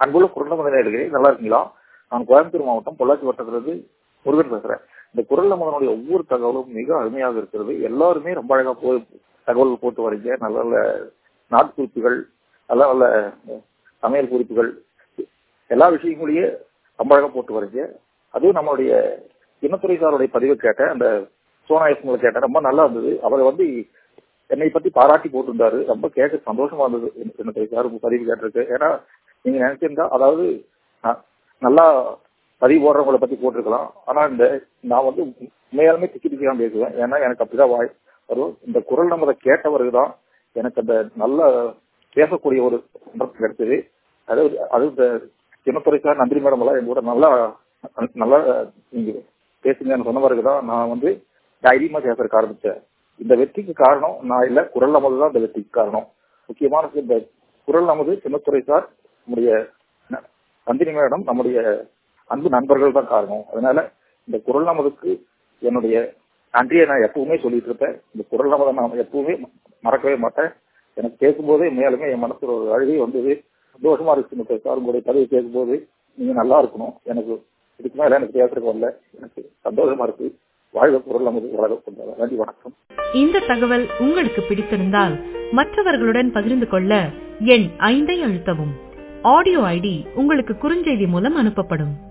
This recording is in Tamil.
அன்புள்ள குரல் நமது நேர்களே நல்லா இருக்கீங்களா நான் கோயம்புத்தூர் மாவட்டம் பொள்ளாச்சி வட்டத்திலிருந்து முருகன் பேசுறேன் இந்த குரல் நமதனுடைய ஒவ்வொரு தகவலும் மிக அருமையாக இருக்கிறது எல்லாருமே ரொம்ப அழகா போய் தகவல் போட்டு வரீங்க நல்ல நல்ல நாட்குறிப்புகள் நல்ல நல்ல சமையல் குறிப்புகள் எல்லா விஷயங்களையே ரொம்ப அழகா போட்டு வரீங்க அதுவும் நம்மளுடைய இனத்துறை சாருடைய பதிவு கேட்டேன் அந்த சோனா எஸ்ங்களை கேட்டேன் ரொம்ப நல்லா இருந்தது அவர் வந்து என்னை பத்தி பாராட்டி போட்டிருந்தாரு ரொம்ப கேட்க சந்தோஷமா இருந்தது இனத்துறை சார் பதிவு கேட்டிருக்கு ஏன்னா நீங்க நினைச்சிருந்தா அதாவது நல்லா பதிவு போடுறவங்களை பத்தி போட்டிருக்கலாம் ஆனா இந்த நான் வந்து உண்மையாலுமே திக்கி திக்கி தான் பேசுவேன் ஏன்னா எனக்கு அப்படிதான் வாய் வரும் இந்த குரல் நம்ம கேட்டவருக்கு தான் எனக்கு அந்த நல்ல பேசக்கூடிய ஒரு சந்தர்ப்பம் கிடைச்சது அதாவது அது இந்த சின்னத்துறை சார் நந்திரி மேடம் எல்லாம் எங்க கூட நல்லா நல்லா நீங்க பேசுங்கன்னு சொன்னவருக்கு தான் நான் வந்து தைரியமா பேசுறதுக்கு ஆரம்பிச்சேன் இந்த வெற்றிக்கு காரணம் நான் இல்ல குரல் நமது தான் இந்த வெற்றிக்கு காரணம் முக்கியமான இந்த குரல் நமது சின்னத்துறை சார் நம்முடைய நந்தினி மேடம் நம்முடைய அன்பு நண்பர்கள் தான் காரணம் அதனால இந்த குரல் நமதுக்கு என்னுடைய நன்றியை நான் எப்பவுமே சொல்லிட்டு இருப்பேன் இந்த குரல் நமதை நான் எப்பவுமே மறக்கவே மாட்டேன் எனக்கு கேட்கும்போதே மேலுமே என் மனசுல ஒரு அழுகை வந்தது சந்தோஷமா இருக்கு சார் உங்களுடைய பதவி கேட்கும்போது நீங்க நல்லா இருக்கணும் எனக்கு இதுக்கு மேல எனக்கு பேசுறதுக்கு வரல எனக்கு சந்தோஷமா இருக்கு வாழ்க குரல் நமது வளர கொண்டாட நன்றி வணக்கம் இந்த தகவல் உங்களுக்கு பிடித்திருந்தால் மற்றவர்களுடன் பகிர்ந்து கொள்ள எண் ஐந்தை அழுத்தவும் ஆடியோ ஐடி உங்களுக்கு குறுஞ்செய்தி மூலம் அனுப்பப்படும்